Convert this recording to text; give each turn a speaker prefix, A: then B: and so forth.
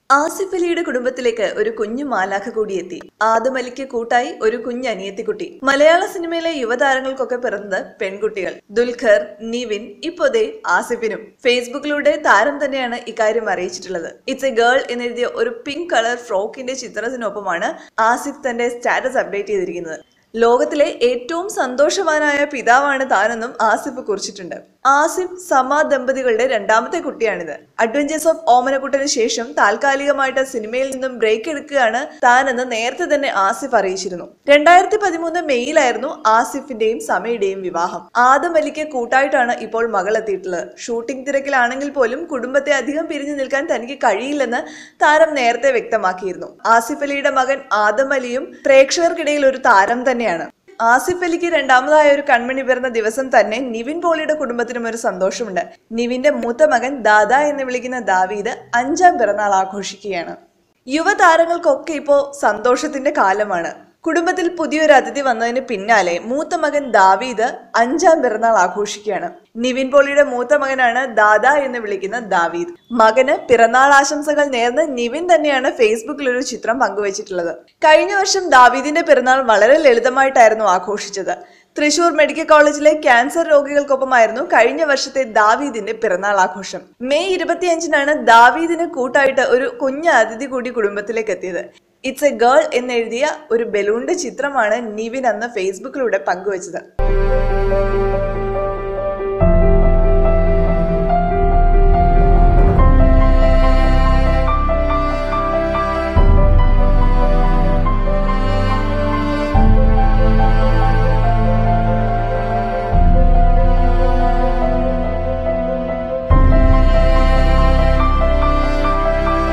A: ആസിഫ് അലിയുടെ കുടുംബത്തിലേക്ക് ഒരു കുഞ്ഞു മാലാഖ കൂടിയെത്തി ആദം അലിക്ക് കൂട്ടായി ഒരു കുഞ്ഞ് അനിയത്തിക്കുട്ടി മലയാള സിനിമയിലെ യുവതാരങ്ങൾക്കൊക്കെ പിറന്നത് പെൺകുട്ടികൾ ദുൽഖർ നിവിൻ ഇപ്പോതേ ആസിഫിനും ഫേസ്ബുക്കിലൂടെ താരം തന്നെയാണ് ഇക്കാര്യം അറിയിച്ചിട്ടുള്ളത് ഇറ്റ്സ് എ ഗേൾ എന്നെഴുതിയ ഒരു പിങ്ക് കളർ ഫ്രോക്കിന്റെ ചിത്രത്തിനൊപ്പമാണ് ആസിഫ് തന്റെ സ്റ്റാറ്റസ് അപ്ഡേറ്റ് ചെയ്തിരിക്കുന്നത് ലോകത്തിലെ ഏറ്റവും സന്തോഷവാനായ പിതാവാണ് താനെന്നും ആസിഫ് കുറിച്ചിട്ടുണ്ട് ആസിഫ് സമ ദമ്പതികളുടെ രണ്ടാമത്തെ കുട്ടിയാണിത് അഡ്വഞ്ചേഴ്സ് ഓഫ് ഓമനക്കുട്ടന് ശേഷം താൽക്കാലികമായിട്ട് സിനിമയിൽ നിന്നും ബ്രേക്ക് എടുക്കുകയാണ് താനെന്ന് നേരത്തെ തന്നെ ആസിഫ് അറിയിച്ചിരുന്നു രണ്ടായിരത്തി പതിമൂന്ന് മെയ്യിലായിരുന്നു ആസിഫിന്റെയും സമയുടെയും വിവാഹം ആദം അലിക്ക് കൂട്ടായിട്ടാണ് ഇപ്പോൾ മകൾ എത്തിയിട്ടുള്ളത് ഷൂട്ടിംഗ് തിരക്കിലാണെങ്കിൽ പോലും കുടുംബത്തെ അധികം പിരിഞ്ഞു നിൽക്കാൻ തനിക്ക് കഴിയില്ലെന്ന് താരം നേരത്തെ വ്യക്തമാക്കിയിരുന്നു ആസിഫ് അലിയുടെ മകൻ ആദം അലിയും പ്രേക്ഷകർക്കിടയിൽ ഒരു താരം തന്നെയാണ് ആസിഫ് അലിക്ക് രണ്ടാമതായ ഒരു കൺമണി പിറന്ന ദിവസം തന്നെ നിവിൻ പോളിയുടെ കുടുംബത്തിനും ഒരു സന്തോഷമുണ്ട് നിവിന്റെ മൂത്ത മകൻ ദാദ എന്ന് വിളിക്കുന്ന ദാവീദ് അഞ്ചാം പിറന്നാൾ ആഘോഷിക്കുകയാണ് യുവതാരങ്ങൾക്കൊക്കെ ഇപ്പോ സന്തോഷത്തിന്റെ കാലമാണ് കുടുംബത്തിൽ പുതിയൊരു അതിഥി വന്നതിന് പിന്നാലെ മൂത്ത മകൻ ദാവീദ് അഞ്ചാം പിറന്നാൾ ആഘോഷിക്കുകയാണ് നിവിൻ പോളിയുടെ മൂത്ത മകനാണ് ദാദ എന്ന് വിളിക്കുന്ന ദാവീദ് മകന് പിറന്നാൾ ആശംസകൾ നേർന്ന് നിവിൻ തന്നെയാണ് ഫേസ്ബുക്കിൽ ഒരു ചിത്രം പങ്കുവച്ചിട്ടുള്ളത് കഴിഞ്ഞ വർഷം ദാവീദിന്റെ പിറന്നാൾ വളരെ ലളിതമായിട്ടായിരുന്നു ആഘോഷിച്ചത് തൃശൂർ മെഡിക്കൽ കോളേജിലെ ക്യാൻസർ രോഗികൾക്കൊപ്പമായിരുന്നു കഴിഞ്ഞ വർഷത്തെ ദാവീദിന്റെ പിറന്നാൾ ആഘോഷം മെയ് ഇരുപത്തിയഞ്ചിനാണ് ദാവീദിന് കൂട്ടായിട്ട് ഒരു കുഞ്ഞ് അതിഥി കൂടി കുടുംബത്തിലേക്ക് എത്തിയത് ഇറ്റ്സ് എ ഗേൾ എന്നെഴുതിയ ഒരു ബലൂണിന്റെ ചിത്രമാണ് നിവിൻ അന്ന് ഫേസ്ബുക്കിലൂടെ പങ്കുവച്ചത്